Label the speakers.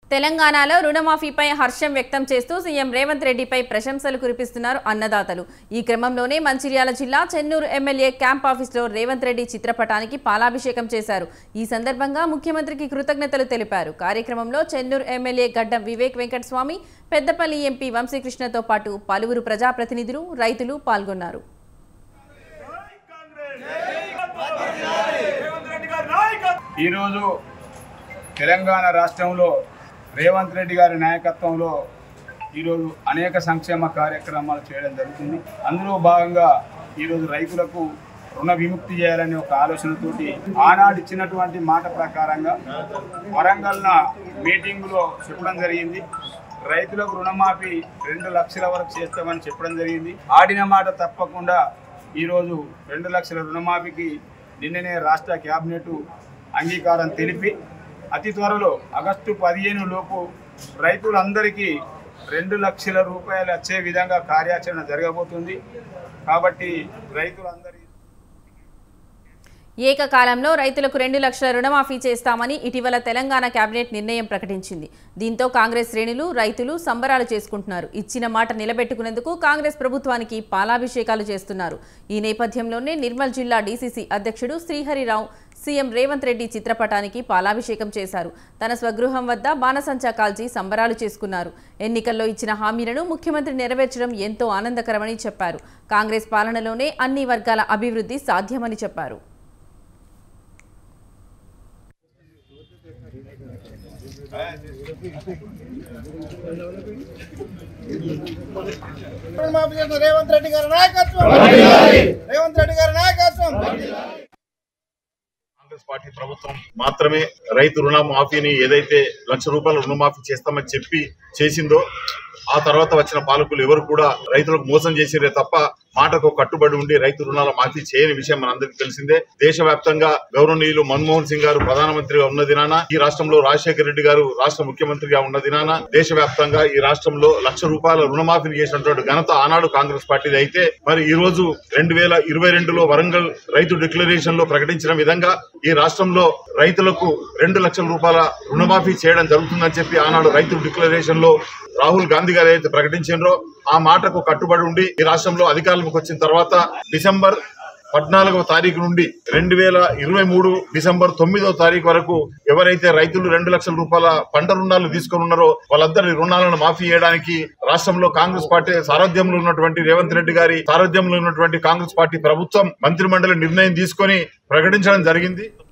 Speaker 1: తెలంగాణలో రుణమాఫీపై హర్షం వ్యక్తం చేస్తూ సీఎం రేవంత్ రెడ్డిపై ప్రశంసలు కురిపిస్తున్నారు అన్నదాతలు ఈ క్రమంలోనే మంచిర్యాల జిల్లా చెన్నూరు ఎమ్మెల్యే క్యాంప్ ఆఫీస్లో రేవంత్ రెడ్డి చిత్రపటానికి పాలాభిషేకం చేశారు ఈ సందర్భంగా ముఖ్యమంత్రికి కృతజ్ఞతలు తెలిపారు కార్యక్రమంలో చెన్నూరు ఎమ్మెల్యే గడ్డం వివేక్ వెంకటస్వామి పెద్దపల్లి ఎంపీ వంశీకృష్ణతో పాటు పలువురు ప్రజాప్రతినిధులు రైతులు పాల్గొన్నారు
Speaker 2: ఈరోజు తెలంగాణ రాష్ట్రంలో రేవంత్ రెడ్డి గారి నాయకత్వంలో ఈరోజు అనేక సంక్షేమ కార్యక్రమాలు చేయడం జరుగుతుంది అందులో భాగంగా ఈరోజు రైతులకు రుణ విముక్తి చేయాలనే ఒక ఆలోచనతోటి ఆనాడు ఇచ్చినటువంటి మాట ప్రకారంగా వరంగల్న మీటింగులో చెప్పడం జరిగింది రైతులకు రుణమాఫీ రెండు లక్షల వరకు చేస్తామని చెప్పడం జరిగింది ఆడిన మాట తప్పకుండా ఈరోజు రెండు లక్షల రుణమాఫీకి నిన్ననే రాష్ట్ర క్యాబినెట్ అంగీకారం తెలిపి అతి త్వరలో ఆగస్టు పదిహేను లోపు రైతులందరికీ రెండు లక్షల రూపాయలు వచ్చే విధంగా కార్యాచరణ జరగబోతుంది కాబట్టి రైతులందరి
Speaker 1: ఏకకాలంలో రైతులకు రెండు లక్షల రుణమాఫీ చేస్తామని ఇటీవల తెలంగాణ కేబినెట్ నిర్ణయం ప్రకటించింది దీంతో కాంగ్రెస్ శ్రేణులు రైతులు సంబరాలు చేసుకుంటున్నారు ఇచ్చిన మాట నిలబెట్టుకునేందుకు కాంగ్రెస్ ప్రభుత్వానికి పాలాభిషేకాలు చేస్తున్నారు ఈ నేపథ్యంలోనే నిర్మల్ జిల్లా డీసీసీ అధ్యక్షుడు శ్రీహరిరావు సీఎం రేవంత్ రెడ్డి చిత్రపటానికి పాలాభిషేకం చేశారు తన స్వగృహం వద్ద బాణసంచా కాల్చి సంబరాలు చేసుకున్నారు ఎన్నికల్లో ఇచ్చిన హామీలను ముఖ్యమంత్రి నెరవేర్చడం ఎంతో ఆనందకరమని చెప్పారు కాంగ్రెస్ పాలనలోనే అన్ని వర్గాల అభివృద్ధి సాధ్యమని చెప్పారు
Speaker 3: మాఫీ చేసిన రేవంత్ రెడ్డి గారి నాయకత్వం రేవంత్ రెడ్డి గారి నాయకత్వం
Speaker 4: కాంగ్రెస్ పార్టీ ప్రభుత్వం మాత్రమే రైతు రుణ మాఫీని ఏదైతే లక్ష రూపాయల రుణమాఫీ చేస్తామని చెప్పి చేసిందో ఆ తర్వాత వచ్చిన పాలకులు ఎవరు కూడా రైతులకు మోసం చేసిరే తప్ప మాటకు కట్టుబడి ఉండి రైతు రుణాల మాఫీ చేయని విషయం మనందరికీ తెలిసిందే దేశవ్యాప్తంగా గౌరవనీయులు మన్మోహన్ సింగ్ గారు ప్రధానమంత్రిగా ఉన్న దినాన ఈ రాష్ట్రంలో రాజశేఖర రెడ్డి గారు రాష్ట్ర ముఖ్యమంత్రిగా ఉన్న దినాన దేశవ్యాప్తంగా ఈ రాష్ట్రంలో లక్ష రూపాయల రుణమాఫీని చేసినటువంటి ఘనత ఆనాడు కాంగ్రెస్ పార్టీది అయితే మరి ఈ రోజు రెండు వేల ఇరవై రెండులో వరంగల్ రైతు డిక్లరేషన్ లో ప్రకటించిన విధంగా ఈ రాష్ట్రంలో రైతులకు రెండు లక్షల రూపాయల రుణమాఫీ చేయడం జరుగుతుందని చెప్పి ఆనాడు రైతు డిక్లరేషన్ లో రాహుల్ గాంధీ గారు ఏదైతే ప్రకటించారో ఆ మాటకు కట్టుబడి ఉండి ఈ రాష్ట్రంలో అధికారంలోకి వచ్చిన తర్వాత డిసెంబర్ పద్నాలుగవ తారీఖు నుండి రెండు వేల ఇరవై మూడు డిసెంబర్ తొమ్మిదవ తారీఖు వరకు ఎవరైతే రైతులు రెండు లక్షల రూపాయల పంట రుణాలు తీసుకొని ఉన్నారో వాళ్ళందరి రుణాలను మాఫీ చేయడానికి రాష్ట్రంలో కాంగ్రెస్ పార్టీ సారథ్యంలో ఉన్నటువంటి రేవంత్ రెడ్డి గారి సారథ్యంలో ఉన్నటువంటి కాంగ్రెస్ పార్టీ ప్రభుత్వం మంత్రిమండలి నిర్ణయం తీసుకొని ప్రకటించడం జరిగింది